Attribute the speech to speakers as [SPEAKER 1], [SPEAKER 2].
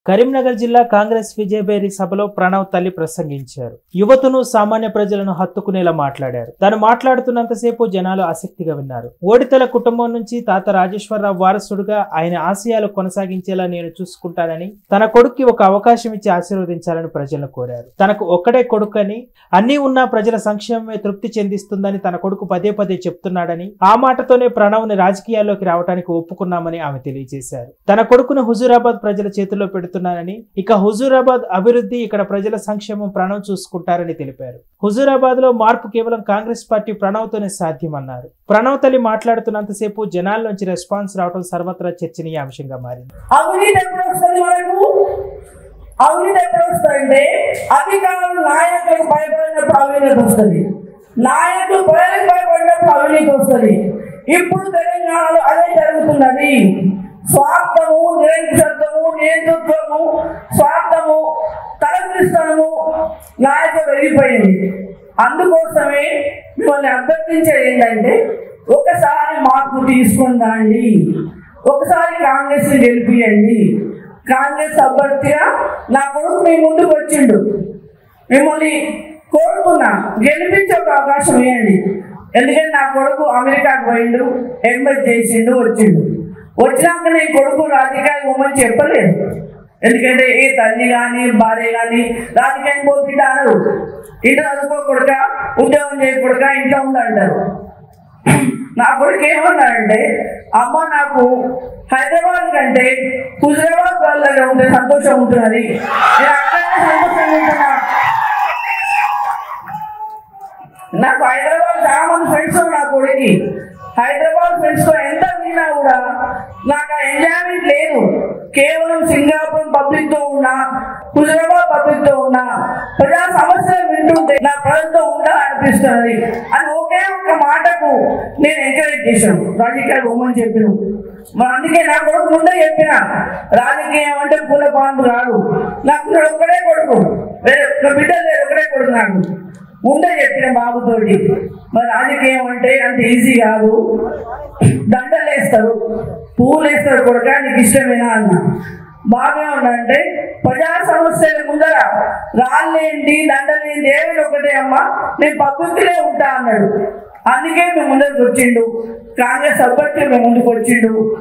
[SPEAKER 1] కరీంనగర్ జిల్లా కాంగ్రెస్ విజయబేరి సభలో ప్రణవ్ తల్లి ప్రసంగించారు యువతను సామాన్య ప్రజలను హత్తుకునేలా మాట్లాడారు తాను మాట్లాడుతున్నంతసేపు జనాలు ఆసక్తిగా విన్నారు ఓడితల కుటుంబం నుంచి తాత రాజేశ్వరరావు వారసుడుగా ఆయన ఆశయాలు కొనసాగించేలా నేను చూసుకుంటానని తన కొడుక్కి ఒక అవకాశం ఇచ్చి ఆశీర్వదించాలని ప్రజలను కోరారు తనకు ఒక్కడే కొడుకని అన్నీ ఉన్నా ప్రజల సంక్షేమమే తృప్తి చెందిస్తుందని తన కొడుకు పదే పదే చెప్తున్నాడని ఆ మాటతోనే ప్రణవ్ని రాజకీయాల్లోకి రావడానికి ఒప్పుకున్నామని ఆమె తెలియజేశారు తన కొడుకును హుజూరాబాద్ ప్రజల చేతుల్లో పెడుతున్నానని ఇక హుజూరాబాద్ అభివృద్ధి ఇక్కడ ప్రజల సంక్షేమం ప్రణవ్ చూసుకుంటారని తెలిపారు హుజూరాబాద్ లో మార్పు కేవలం కాంగ్రెస్ పార్టీ ప్రణవ్ తోనే సాధ్యమన్నారు ప్రణవ్ తల్లి మాట్లాడుతున్నంతసేపు జనాల నుంచి రెస్పాన్స్ రావడం సర్వత్రా చర్చనీయాంశంగా మారింది
[SPEAKER 2] అవినీతి ఎప్పుడు వస్తుంది మనకు అవినీతి ఎప్పుడు వస్తుందంటే అధికారులు నాయకులకు భయపడినప్పుడు అవినీతి వస్తుంది నాయకులు ప్రజలకు భయపడినప్పుడు అవినీతి వస్తుంది ఇప్పుడు తెలంగాణలో అదే జరుగుతున్నది స్వార్థము నిరంకుశత్వము నేతృత్వము స్వార్థము తలపిస్తనము నాయకులు వెళ్ళిపోయింది అందుకోసమే మిమ్మల్ని అభ్యర్థించేది ఏంటంటే ఒకసారి మార్పు తీసుకుని రండి ఒకసారి కాంగ్రెస్ గెలిపియండి కాంగ్రెస్ అభ్యర్థిగా నా కొడుకు మీ ముందుకు వచ్చిండు మిమ్మల్ని కోరుతున్నా గెలిపించే ఒక అవకాశం ఇవ్వండి ఎందుకంటే నా కొడుకు అమెరికాకు పోయిండు ఎంబెడ్ చేసిండు వచ్చిండు వచ్చినాక నీ కొడుకు రాజకీయాలు ఇవ్వమని చెప్పలేదు ఎందుకంటే ఏ తల్లి కానీ భార్య కానీ రాజకీయం పోతుంటే అనరు ఇంట్లో చదువుకోకూడక ఉద్యోగం చేయకూడక ఇంట్లో ఉండంటారు నా కొడుకు ఏమన్నాడంటే అమ్మ నాకు హైదరాబాద్ కంటే హుజరాబాద్ వాళ్ళ దగ్గర ఉంటే సంతోషం ఉంటున్నది నేను అక్కడనే సంతోషంగా ఉంటున్నా నాకు హైదరాబాద్ చాలా మంది ఫ్రెండ్స్ నా కొడుకి హైదరాబాద్ ఫ్రెండ్స్ తో ఎంత తిన్నా కూడా నాకు ఆ ఎంజాయ్మెంట్ లేదు కేవలం సింగాపూర్ పబ్లిక్ తో ఉన్నా హుజరాబాద్ పబ్లిక్ తో ఉన్నా ప్రజా సమస్యలు వింటుంటే నా ప్రజలతో ఉండా అనిపిస్తున్నది అని ఒకే ఒక్క మాటకు నేను ఎంకరేజ్ చేశాను రాజకీయాలు ఉమ్మని చెప్పిన మరి అందుకే నా కొడుకు ముందే చెప్పిన రాజకీయం అంటే పూల పాన్పు కాదు నాకు ఇక్కడ ఒక్కడే కొడుకు వేరే నా బిడ్డ లేరు ఒకడే కొడుకు నాకు ముందే చెప్పిన బాబుతోటి మరి రాజకీయం అంటే అంత ఈజీ కాదు దండలు వేస్తారు పువ్వులు వేస్తారు కొడుక నీకు ఇష్టమేనా అన్న బాగా ఉండంటే ప్రజా సమస్యల ముందర రాళ్ళేంటి దండలేంటి ఏమైనా ఒకటే అమ్మా నేను పబ్లిక్లే ఉంటా అన్నాడు అందుకే మేము ముందరికి వచ్చిండు కాంగ్రెస్ అభ్యర్థి మేము ముందుకు వచ్చిండు